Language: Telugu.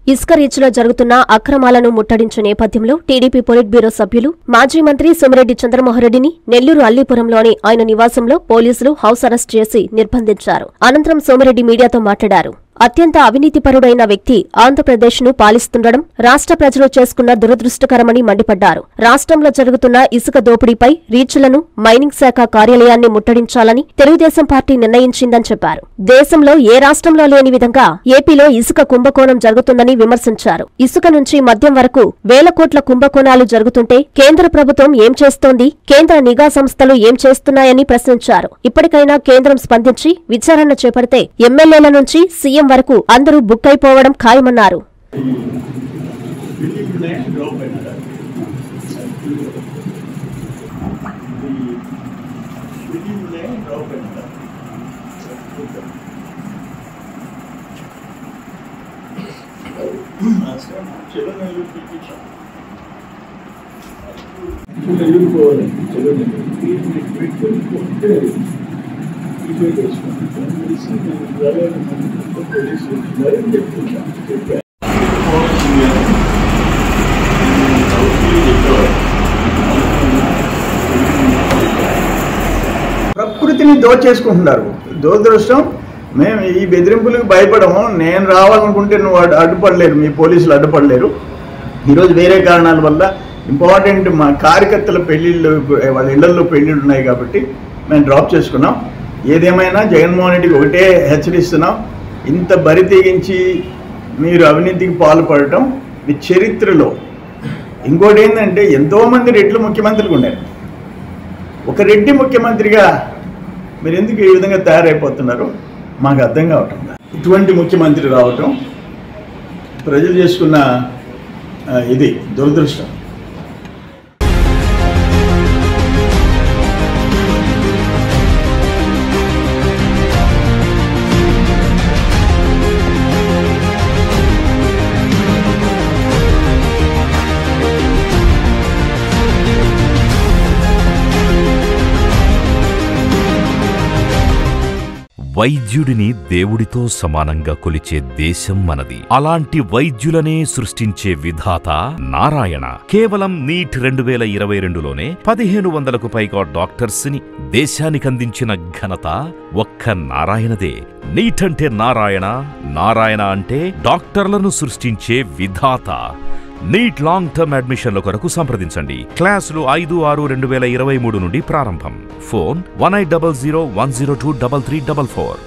ఇసుక రీచ్లో జరుగుతున్న అక్రమాలను ముట్టడించే నేపథ్యంలో టీడీపీ పొలిట్ బ్యూరో సభ్యులు మాజీ మంత్రి సోమిరెడ్డి చంద్రమోహన్రెడ్డిని నెల్లూరు అల్లీపురంలోని ఆయన నివాసంలో పోలీసులు హౌస్ అరెస్ట్ చేసి నిర్బంధించారు అనంతరం సోమిరెడ్డి మీడియాతో మాట్లాడారు అత్యంత అవినీతిపరుడైన వ్యక్తి ఆంధ్రప్రదేశ్ను పాలిస్తుండడం రాష్ట్ర ప్రజలు చేసుకున్న దురదృష్టకరమని మండిపడ్డారు రాష్ట్రంలో జరుగుతున్న ఇసుక దోపిడీపై రీచ్లను మైనింగ్ శాఖ కార్యాలయాన్ని ముట్టడించాలని తెలుగుదేశం పార్టీ నిర్ణయించిందని చెప్పారు దేశంలో ఏ రాష్ట్రంలో లేని విధంగా ఏపీలో ఇసుక కుంభకోణం జరుగుతుందని విమర్శించారు ఇసుక నుంచి మద్యం వరకు వేల కోట్ల కుంభకోణాలు జరుగుతుంటే కేంద్ర ప్రభుత్వం ఏం చేస్తోంది కేంద్ర నిఘా సంస్థలు ఏం చేస్తున్నాయని ప్రశ్నించారు ఇప్పటికైనా కేంద్రం స్పందించి విచారణ చేపడితే ఎమ్మెల్యేల నుంచి సీఎం వరకు అందరూ బుక్ అయిపోవడం ఖాయమన్నారు బిల్డింగ్ ఉన్నాయి డ్రాప్ అయినారా బిల్డింగ్ ఉన్నాయి డ్రాప్ అయినారా చలో నెల్లూరు పిలిపించాం నెల్లూరు పోవాలి చలో నెల్లూరు పెట్టుకొని పోతే ప్రిపేర్ చేసుకోండి తెలిసి నేను రాలేదు పోలీసులు వచ్చినారు చెప్తున్నాను చెప్పాను ప్రకృతిని దోచేసుకుంటున్నారు దురదృష్టం మేము ఈ బెదిరింపులకు భయపడము నేను రావాలనుకుంటే నువ్వు అడ్డు అడ్డుపడలేరు మీ పోలీసులు అడ్డుపడలేరు ఈరోజు వేరే కారణాల వల్ల ఇంపార్టెంట్ మా కార్యకర్తల పెళ్ళిళ్ళు వాళ్ళ ఇళ్లలో పెళ్ళిళ్ళు ఉన్నాయి కాబట్టి మేము డ్రాప్ చేసుకున్నాం ఏదేమైనా జగన్మోహన్ రెడ్డికి ఒకటే హెచ్చరిస్తున్నాం ఇంత బరి తెగించి మీరు అవినీతికి పాల్పడటం మీ చరిత్రలో ఇంకోటి ఏంటంటే ఎంతోమంది రెడ్లు ముఖ్యమంత్రులు ఉన్నారు ఒక రెడ్డి ముఖ్యమంత్రిగా మీరు ఎందుకు ఈ విధంగా తయారైపోతున్నారు మాకు అర్థం కావటం లేదు. ఇటువంటి ముఖ్యమంత్రి రావటం ప్రజలు చేసుకున్న ఆ, ఇది దురదృష్టం వైద్యుడిని దేవుడితో సమానంగా కొలిచే దేశం మనది అలాంటి వైద్యులనే సృష్టించే విధాత నారాయణ కేవలం నీట్ రెండు వేల ఇరవై రెండులోనే పదిహేను వందలకు పైగా డాక్టర్స్ ని దేశానికందించిన ఘనత ఒక్క నారాయణదే నీట్ అంటే నారాయణ నారాయణ అంటే డాక్టర్లను సృష్టించే విధాత నీట్ లాంగ్ టర్మ్ అడ్మిషన్ల కొరకు సంప్రదించండి క్లాసులు ఐదు ఆరు రెండు వేల ఇరవై మూడు నుండి ప్రారంభం phone one eight double zero one zero two double three double four